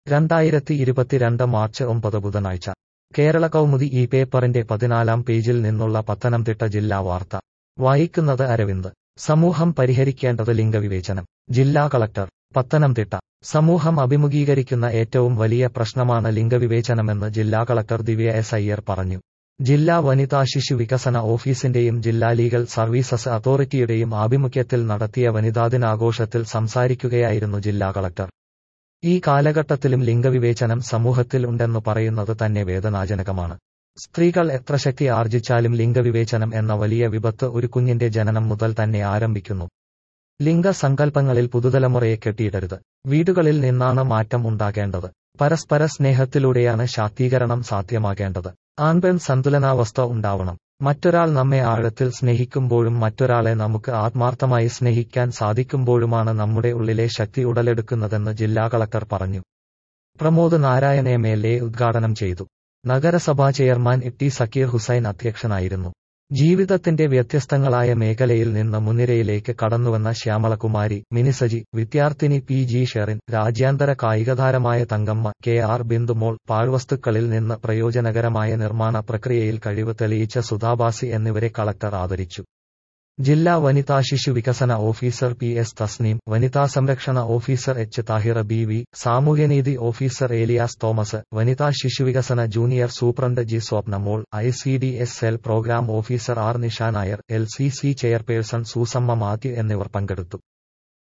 രണ്ടായിരത്തി ഇരുപത്തിരണ്ട് മാർച്ച് ഒമ്പത് ബുധനാഴ്ച കേരള കൗമുദി ഈ പേപ്പറിന്റെ പതിനാലാം പേജിൽ നിന്നുള്ള പത്തനംതിട്ട ജില്ലാ വാർത്ത വായിക്കുന്നത് അരവിന്ദ് സമൂഹം പരിഹരിക്കേണ്ടത് ലിംഗവിവേചനം ജില്ലാ കളക്ടർ പത്തനംതിട്ട സമൂഹം അഭിമുഖീകരിക്കുന്ന ഏറ്റവും വലിയ പ്രശ്നമാണ് ലിംഗവിവേചനമെന്ന് ജില്ലാ കളക്ടർ ദിവ്യ എസ് അയ്യർ പറഞ്ഞു ജില്ലാ വനിതാ ശിശു വികസന ഓഫീസിന്റെയും ജില്ലാ ലീഗൽ സർവീസസ് അതോറിറ്റിയുടെയും ആഭിമുഖ്യത്തിൽ നടത്തിയ വനിതാദിനാഘോഷത്തിൽ സംസാരിക്കുകയായിരുന്നു ജില്ലാ കളക്ടർ ഈ കാലഘട്ടത്തിലും ലിംഗവിവേചനം സമൂഹത്തിൽ ഉണ്ടെന്നു പറയുന്നത് തന്നെ വേദനാജനകമാണ് സ്ത്രീകൾ എത്ര ശക്തി ആർജിച്ചാലും ലിംഗവിവേചനം എന്ന വലിയ വിപത്ത് ഒരു കുഞ്ഞിന്റെ ജനനം മുതൽ തന്നെ ആരംഭിക്കുന്നു ലിംഗസങ്കല്പങ്ങളിൽ പുതുതലമുറയെ കെട്ടിയിടരുത് വീടുകളിൽ നിന്നാണ് മാറ്റം ഉണ്ടാകേണ്ടത് പരസ്പര സ്നേഹത്തിലൂടെയാണ് ശാക്തീകരണം സാധ്യമാകേണ്ടത് ആൺപെൺ സന്തുലനാവസ്ഥ ഉണ്ടാവണം മറ്റൊരാൾ നമ്മെ ആഴത്തിൽ സ്നേഹിക്കുമ്പോഴും മറ്റൊരാളെ നമുക്ക് ആത്മാർത്ഥമായി സ്നേഹിക്കാൻ സാധിക്കുമ്പോഴുമാണ് നമ്മുടെ ഉള്ളിലെ ശക്തി ഉടലെടുക്കുന്നതെന്ന് ജില്ലാ കളക്ടർ പറഞ്ഞു Pramod Narayan M L A ഉദ്ഘാടനം ചെയ്തു നഗരസഭാ ചെയർമാൻ ടി സക്കീർ ഹുസൈൻ അധ്യക്ഷനായിരുന്നു ജീവിതത്തിന്റെ വ്യത്യസ്തങ്ങളായ മേഖലയിൽ നിന്ന് മുൻനിരയിലേക്ക് കടന്നുവന്ന ശ്യാമളകുമാരി മിനിസജി വിദ്യാർത്ഥിനി പി ജി ഷെറിൻ രാജ്യാന്തര കായികതാരമായ തങ്കമ്മ കെ ആർ ബിന്ദുമോൾ പാഴ്വസ്തുക്കളിൽ നിന്ന് പ്രയോജനകരമായ നിർമ്മാണ പ്രക്രിയയിൽ കഴിവ് തെളിയിച്ച സുധാബാസി എന്നിവരെ കളക്ടർ ആദരിച്ചു ജില്ലാ വനിതാ ശിശു വികസന ഓഫീസർ പി എസ് തസ്നീം വനിതാ സംരക്ഷണ officer H Thahira B V സാമൂഹ്യനീതി ഓഫീസർ ഏലിയാസ് തോമസ് വനിതാ ശിശുവികസന junior superintendent G Swapnamol I C D S cell programme officer R Nisha Nair L C C chairperson Susamma Mathew എന്നിവർ പങ്കെടുത്തു